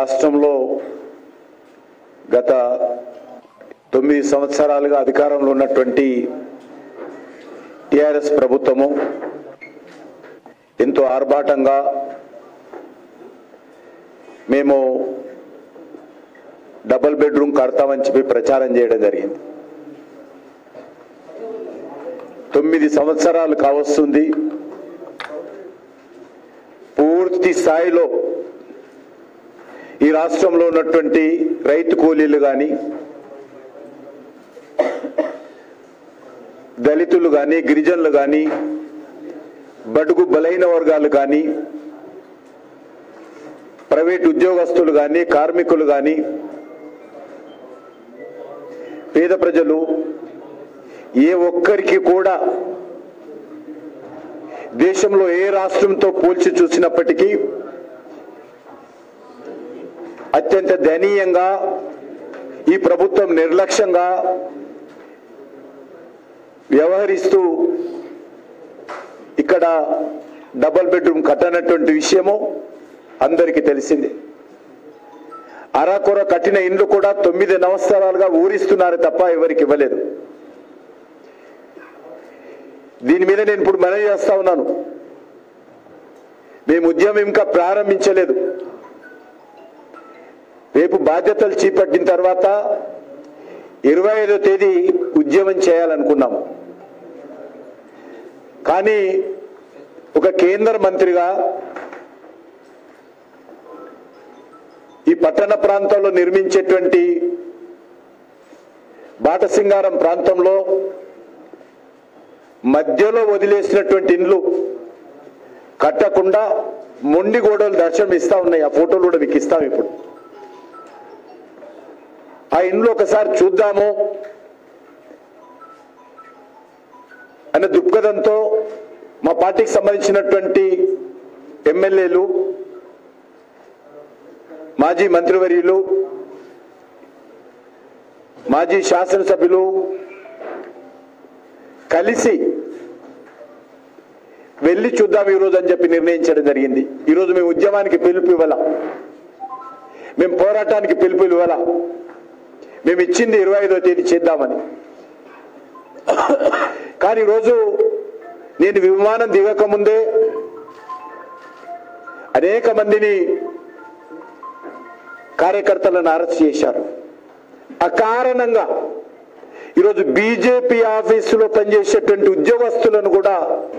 రాష్ట్రంలో గత తొమ్మిది సంవత్సరాలుగా అధికారంలో ఉన్నటువంటి టిఆర్ఎస్ ప్రభుత్వము ఎంతో ఆర్భాటంగా మేము డబుల్ బెడ్రూమ్ కడతామని చెప్పి ప్రచారం చేయడం జరిగింది తొమ్మిది సంవత్సరాలు కావస్తుంది పూర్తి స్థాయిలో ఈ రాష్ట్రంలో ఉన్నటువంటి రైతు కూలీలు కానీ దళితులు కానీ గిరిజనులు కానీ బడుగు బలైన వర్గాలు కానీ ప్రైవేట్ ఉద్యోగస్తులు కానీ కార్మికులు కానీ పేద ప్రజలు ఏ ఒక్కరికి కూడా దేశంలో ఏ రాష్ట్రంతో పోల్చి చూసినప్పటికీ అత్యంత దయనీయంగా ఈ ప్రభుత్వం నిర్లక్ష్యంగా వ్యవహరిస్తూ ఇక్కడ డబుల్ బెడ్రూమ్ కట్టనటువంటి విషయము అందరికీ తెలిసింది అరాకొర కట్టిన ఇండ్లు కూడా తొమ్మిది సంవత్సరాలుగా ఊరిస్తున్నారు తప్ప ఎవరికి ఇవ్వలేదు దీని మీద నేను ఇప్పుడు మనవి చేస్తా ఉన్నాను మేము ఉద్యమం ఇంకా ప్రారంభించలేదు రేపు బాధ్యతలు చేపట్టిన తర్వాత ఇరవై ఐదో తేదీ ఉద్యమం చేయాలనుకున్నాము కానీ ఒక కేంద్ర మంత్రిగా ఈ పట్టణ ప్రాంతంలో నిర్మించేటువంటి బాటసింగారం ప్రాంతంలో మధ్యలో వదిలేసినటువంటి ఇండ్లు కట్టకుండా మొండి గోడలు దర్శనం ఇస్తా ఉన్నాయి ఆ ఫోటోలు కూడా మీకు ఇస్తాం ఇప్పుడు ఆ ఇండ్లు ఒకసారి చూద్దాము అనే దృక్పథంతో మా పార్టీకి సంబంధించినటువంటి ఎమ్మెల్యేలు మాజీ మంత్రివర్యులు మాజీ శాసనసభ్యులు కలిసి వెళ్ళి చూద్దాం ఈరోజు అని చెప్పి నిర్ణయించడం జరిగింది ఈరోజు మేము ఉద్యమానికి పిలుపు ఇవ్వాల మేము పోరాటానికి పిలుపు ఇవ్వాల మేము ఇచ్చింది ఇరవై ఐదో తేదీ చేద్దామని కానీ ఈరోజు నేను విమానం దిగకముందే అనేక మందిని కార్యకర్తలను అరెస్ట్ చేశారు అకారణంగా ఈరోజు బీజేపీ ఆఫీసులో పనిచేసేటువంటి ఉద్యోగస్తులను కూడా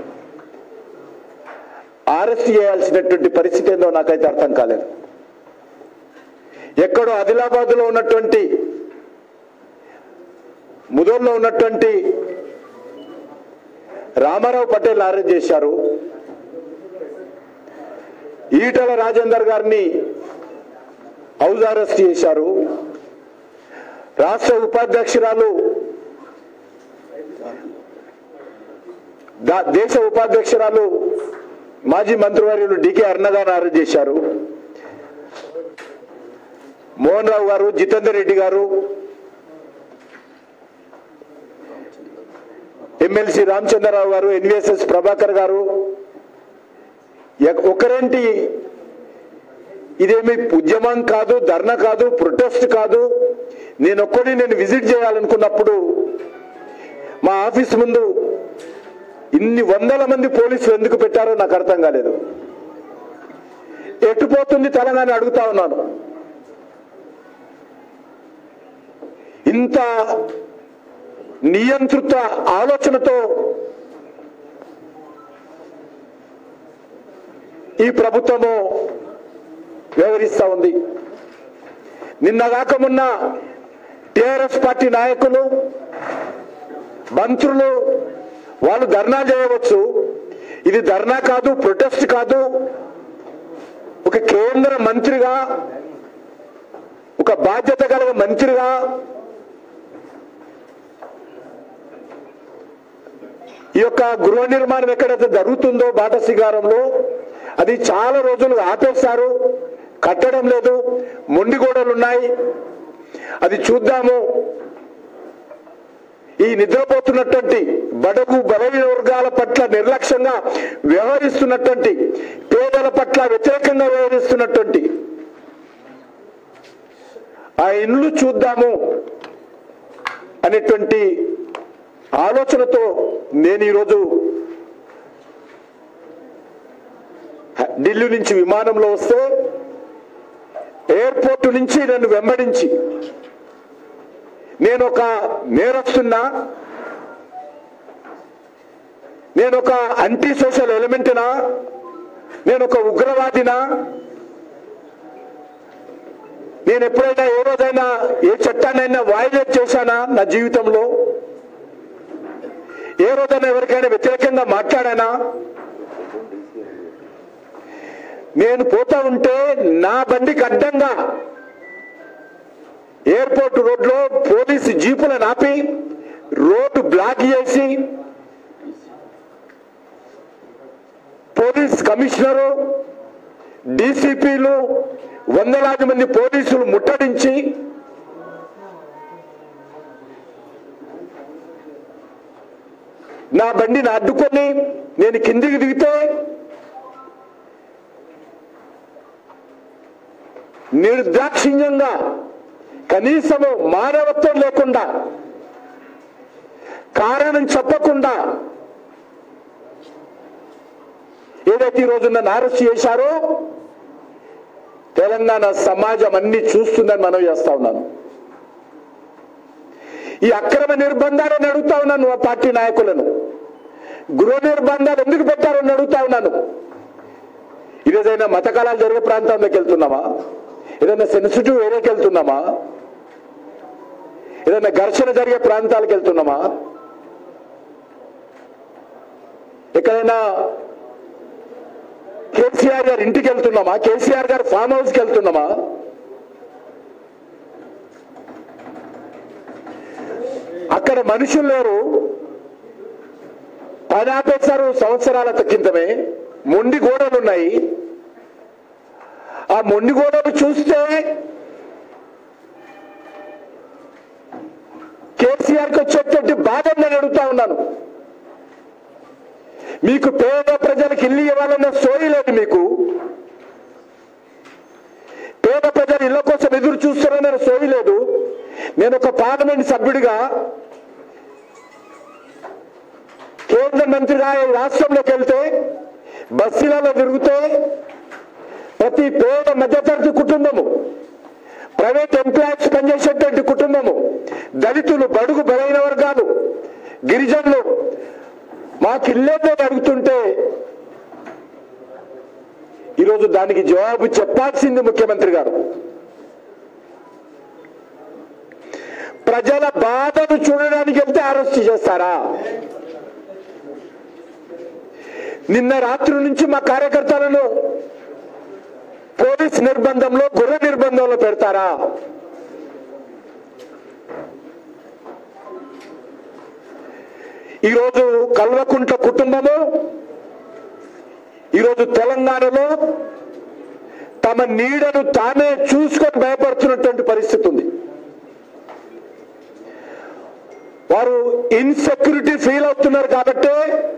అరెస్ట్ చేయాల్సినటువంటి పరిస్థితి ఏందో నాకైతే అర్థం కాలేదు ఎక్కడో ఆదిలాబాద్లో ఉన్నటువంటి ముదోల్లో ఉన్నటువంటి రామారావు పటేల్ అరెస్ట్ చేశారు ఈటల రాజేందర్ గారిని హౌస్ అరెస్ట్ చేశారు రాష్ట్ర ఉపాధ్యక్షురాలు దా- దేశ ఉపాధ్యక్షురాలు మాజీ మంత్రివర్యులు డికే అరుణ గారిని అరెస్ట్ చేశారు మోహన్ రావు గారు జితేందర్ రెడ్డి గారు ఎమ్మెల్సీ రామచంద్రరావు గారు ఎన్విఎస్ఎస్ ప్రభాకర్ గారు ఎక్- ఒకరేంటి ఇదేమి ఉద్యమం కాదు ధర్నా కాదు ప్రొటెస్ట్ కాదు నేను ఒక్కడి నేను విజిట్ చేయాలనుకున్నప్పుడు మా ఆఫీస్ ముందు ఇన్ని వందల మంది పోలీసులు ఎందుకు పెట్టారో నాకు అర్థం కాలేదు ఎటుపోతుంది తెలంగాణ అడుగుతా ఉన్నాను ఇంత నియంత్రిత ఆలోచనతో ఈ ప్రభుత్వము వ్యవహరిస్తా ఉంది నిన్నగాక మొన్న టిఆర్ఎస్ పార్టీ నాయకులు మంత్రులు వాళ్ళు ధర్నా చేయవచ్చు ఇది ధర్నా కాదు ప్రొటెస్ట్ కాదు ఒక కేంద్ర మంత్రిగా ఒక బాధ్యత గల మంత్రిగా ఈ యొక్క గృహ నిర్మాణం ఎక్కడైతే జరుగుతుందో బాటసిగారంలో అది చాలా రోజులు ఆపేశారు కట్టడం లేదు మొండి గోడలు ఉన్నాయి అది చూద్దాము ఈ నిద్రపోతున్నటువంటి బడుగు బలహీన వర్గాల పట్ల నిర్లక్ష్యంగా వ్యవహరిస్తున్నటువంటి పేదల పట్ల వ్యతిరేకంగా వ్యవహరిస్తున్నటువంటి ఆ ఇండ్లు చూద్దాము అనేటువంటి ఆలోచనతో నేను ఈరోజు ఢిల్లీ నుంచి విమానంలో వస్తే ఎయిర్పోర్ట్ నుంచి నన్ను వెంబడించి నేను ఒక నేరస్తున్నా నేను ఒక యాంటీ సోషల్ ఎలిమెంట్నా నేను ఒక ఉగ్రవాదినా నేను ఎప్పుడైనా ఏ రోజైనా ఏ చట్టాన్నైనా వైలేట్ చేశానా నా జీవితంలో ఏ రోజైనా ఎవరికైనా వ్యతిరేకంగా మాట్లాడానా నేను పోతా ఉంటే నా బండికి అడ్డంగా ఎయిర్పోర్ట్ రోడ్లో పోలీసు జీపులను ఆపి రోడ్డు బ్లాక్ చేసి పోలీస్ కమిషనరు డీసీపీలు వందలాది మంది పోలీసులు ముట్టడించి నా బండిని అడ్డుకొని నేను కిందికి దిగితే నిర్దాక్షిణ్యంగా కనీసము మానవత్వం లేకుండా కారణం చెప్పకుండా ఏదైతే ఈ రోజు నన్ను అరెస్ట్ చేశారో తెలంగాణ సమాజం అన్ని చూస్తుందని మనం చేస్తా ఉన్నాను ఈ అక్రమ నిర్బంధాలను అడుగుతా ఉన్నాను ఆ పార్టీ నాయకులను గృహ నిర్బంధాలు ఎందుకు పెట్టారని అడుగుతా ఉన్నాను ఇదేదైనా మత కళాలు జరిగే ప్రాంతంలోకి వెళ్తున్నామా ఏదైనా సెన్సిటివ్ ఏరియాకి వెళ్తున్నామా ఏదైనా ఘర్షణ జరిగే ప్రాంతాలకు వెళ్తున్నామా ఎక్కడైనా కేసీఆర్ గారి ఇంటికి వెళ్తున్నామా కేసీఆర్ గారి ఫామ్ హౌస్కి వెళ్తున్నామా అక్కడ మనుషులు లేరు పని ఆపేశారు సంవత్సరాల క్రితమే మొండి గోడలు ఉన్నాయి ఆ మొండి గోడలు చూస్తే కేసీఆర్కి వచ్చేటువంటి బాధ నేను అడుగుతా ఉన్నాను మీకు పేద ప్రజలకు ఇల్లు ఇవ్వాలన్న సోయి లేదు మీకు పేద ప్రజలు ఇళ్ల కోసం ఎదురు చూస్తున్నారన్న సోయి లేదు నేను ఒక పార్లమెంట్ సభ్యుడిగా కేంద్ర మంత్రిగా ఈ రాష్ట్రంలోకి వెళ్తే బస్సులలో తిరిగితే ప్రతి పేద మధ్యతరగతి కుటుంబము ప్రైవేట్ ఎంప్లాయీస్ పనిచేసేటువంటి కుటుంబము దళితులు బడుగు బలైన వర్గాలు గిరిజనులు మాకు ఇల్లేదో అడుగుతుంటే ఈరోజు దానికి జవాబు చెప్పాల్సింది ముఖ్యమంత్రి గారు ప్రజల బాధను చూడడానికి వెళ్తే అరెస్ట్ చేస్తారా నిన్న రాత్రి నుంచి మా కార్యకర్తలను పోలీస్ నిర్బంధంలో గృహ నిర్బంధంలో పెడతారా ఈరోజు కల్వకుంట్ల కుటుంబము ఈరోజు తెలంగాణలో తమ నీడను తానే చూసుకొని భయపడుతున్నటువంటి పరిస్థితి ఉంది వారు ఇన్సెక్యూరిటీ ఫీల్ అవుతున్నారు కాబట్టే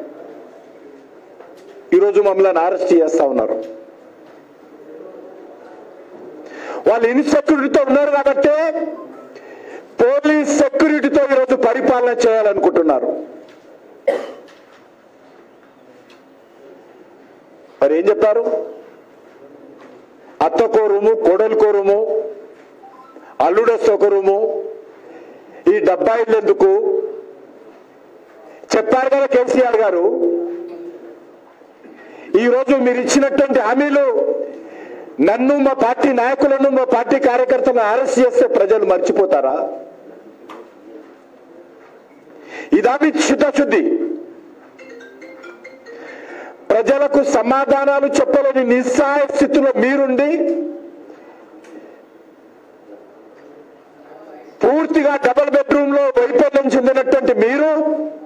ఈరోజు మమ్మల్ని అరెస్ట్ చేస్తా ఉన్నారు వాళ్ళు ఇన్సెక్యూరిటీతో ఉన్నారు కాబట్టే పోలీస్ సెక్యూరిటీతో ఈరోజు పరిపాలన చేయాలనుకుంటున్నారు మరి ఏం చెప్పారు అత్తకో రూము కోడలికో రూము అల్లుడొస్తే ఒక రూము ఈ డబ్బా ఇల్లు ఎందుకు చెప్పారు కదా కేసీఆర్ గారు ఈరోజు మీరు ఇచ్చినటువంటి హామీలు నన్ను మా పార్టీ నాయకులను మా పార్టీ కార్యకర్తలను అరెస్ట్ చేస్తే ప్రజలు మర్చిపోతారా ఇదా మీ చిత్తశుద్ధి ప్రజలకు సమాధానాలు చెప్పలేని నిస్సహాయ స్థితిలో మీరుండి పూర్తిగా డబుల్ బెడ్రూమ్ లో వైఫల్యం చెందినటువంటి మీరు